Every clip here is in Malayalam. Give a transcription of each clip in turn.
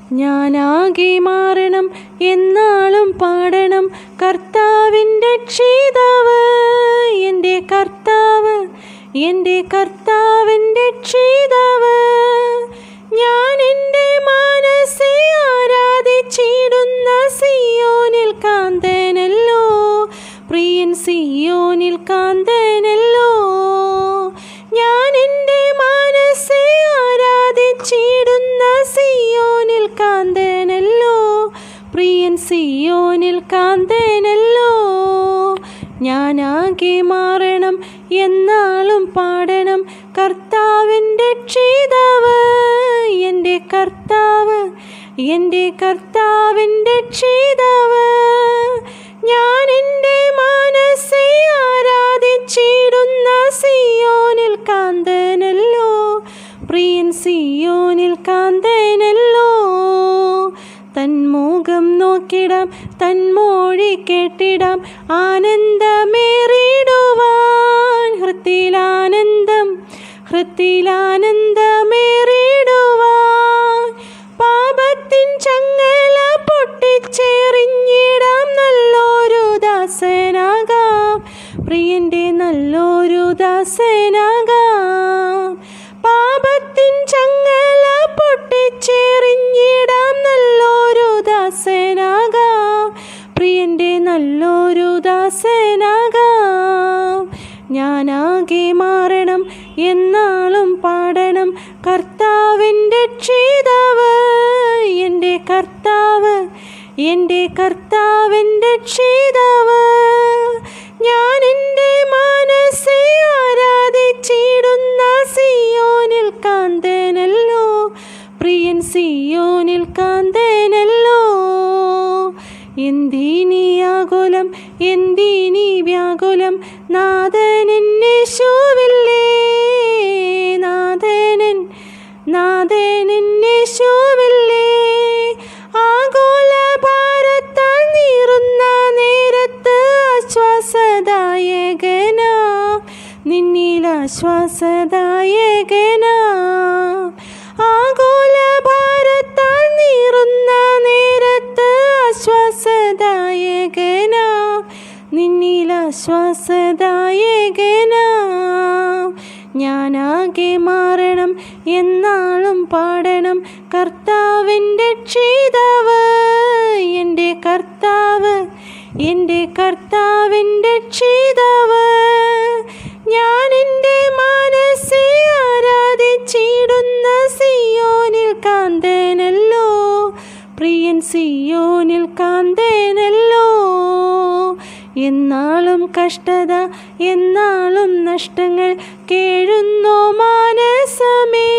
ഞാനാകെ മാറണം എന്നാളും പാടണം കർത്താവിൻ്റെ ക്ഷീതാവ് എൻ്റെ കർത്താവ് എൻ്റെ കർത്താവിൻ്റെ ക്ഷീതാവ് ഞാൻ എൻ്റെ മനസ്സെ ആരാധിച്ചിടുന്ന സിയോനിൽ കാന്തനല്ലോ പ്രിയൻ സിയോനിൽ കാന്തനല്ലോ ഞാൻ എൻ്റെ മനസ്സെ ആരാധിച്ചിടുന്ന സിയോനിൽ കാന്തനല്ലോ പ്രിയൻ സിയോനിൽ കാന്തനല്ലോ ഞാനാകെ മാറണം എന്നാളും പാടണം കർത്താവിൻ്റെ ക്ഷീതാവ് എൻ്റെ കർത്താവ് എൻ്റെ കർത്താവിൻ്റെ ക്ഷീതാവ് ഞാൻ എൻ്റെ മനസ്സെ ആരാധിച്ചിടുന്ന സിയോനിൽ കാന്തനല്ലോ പ്രിയൻ സിയോനിൽ കാന്തനല്ലോ തന്മുഖം നോക്കിടാം തന്മൊഴി കേട്ടിടാം ആനന്ദമേറിടുവാൻ ഹൃത്തിലാനന്ദം ഹൃത്തിലാനന്ദമേറിടുവാൻ പാപത്തിൻ ചങ്ങല പൊട്ടിച്ചെറിഞ്ഞിടാം നല്ലൊരു ദാസനാകാം പ്രിയൻ്റെ നല്ലൊരു ദാസനാകാം പാപത്തിൻ ചങ്ങല പൊട്ടിച്ചെറിഞ്ഞിടാം നല്ലൊരു ദാസനാകാം പ്രിയൻ്റെ നല്ലൊരു ദാസനാകാം ഞാനാകെ മാറണം എന്നാളും പാടണം കർത്താവിൻ്റെ ക്ഷീതാവ് എൻ്റെ കർത്താവ് എൻ്റെ കർത്താവിൻ്റെ ക്ഷീതാവ് ഞാൻ എൻ്റെ മനസ്സെ ആരാധിച്ചിടുന്ന സിയോനിൽ കാന്തനല്ലോ പ്രിയൻ സിയോനിൽ കാന്തനല്ലോ എന്തിനീ ആകുലം എന്തിനീ വ്യാകുലം നാഥനെന്നേശുവില്ലേ നാഥനൻ നാഥനെന്നേശുവില്ലേ ആകുല ഭാരത്താൽ നീറുന്ന നേരത്ത് ആശ്വാസദായകനാ നിന്നിൽ ആശ്വാസദായകനാ ആകുല ഭാരത്താൽ നീറുന്ന നേരത്ത് ആശ്വാസദായകനാ നിന്നിൽ ആശ്വാസദായകനാ ഞാനാകെ മാറണം എന്നാളും പാടണം കർത്താവിൻ്റെ ക്ഷീതാവ് എൻ്റെ കർത്താവ് എൻ്റെ കർത്താവിൻ്റെ ക്ഷീതാവ് ഞാൻ എൻ്റെ മനസ്സെ ആരാധിച്ചിടുന്ന സിയോനിൽ കാന്തനല്ലോ പ്രിയൻ സിയോനിൽ കാന്തനല്ലോ എന്നാളും കഷ്ടത എന്നാളും നഷ്ടങ്ങൾ കേഴുന്നു മാനസമേ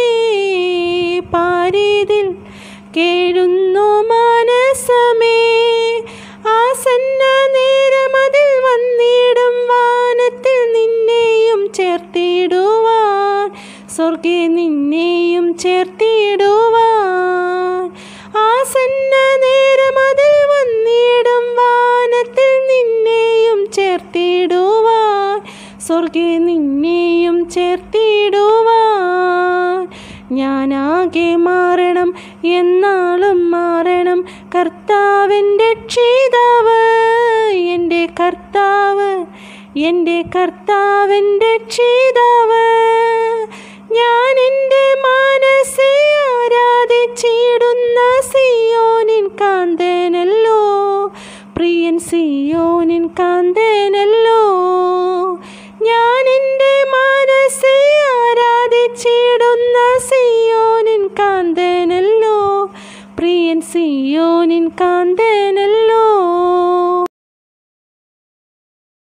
പാരീതിൽ കേഴുന്നു മാനസമേ ആസന്ന നേരമതിൽ വന്നിടും വാനത്തിൽ നിന്നെയും ചേർത്തിടുവാൻ സ്വർഗേ നിന്നെയും ചേർത്തിടുവാൻ ആസന്ന നേരമതിൽ വന്നിടും വാനത്തിൽ നിന്നെയും ചേർത്തിടുവാൻ സ്വർഗേ നിന്നെയും ചേർത്തിടുവാൻ ഞാനാകെ മാറണം എന്നാളും മാറണം കർത്താവിൻ്റെ ക്ഷീതാവ് എൻ്റെ കർത്താവ് എൻ്റെ കർത്താവിൻ്റെ ക്ഷീതാവ് ഞാൻ എൻ്റെ മനസ്സെ ആരാധിച്ചിടുന്ന സിയോനിൻ കാന്തനല്ലോ പ്രിയൻ സിയോനിൻ കാന്തനല്ലോ ഞാൻ എൻ്റെ മനസ്സെ ആരാധിച്ചിടുന്ന സിയോനിൻ കാന്തനല്ലോ പ്രിയൻ സിയോനിൻ കാന്തനല്ലോ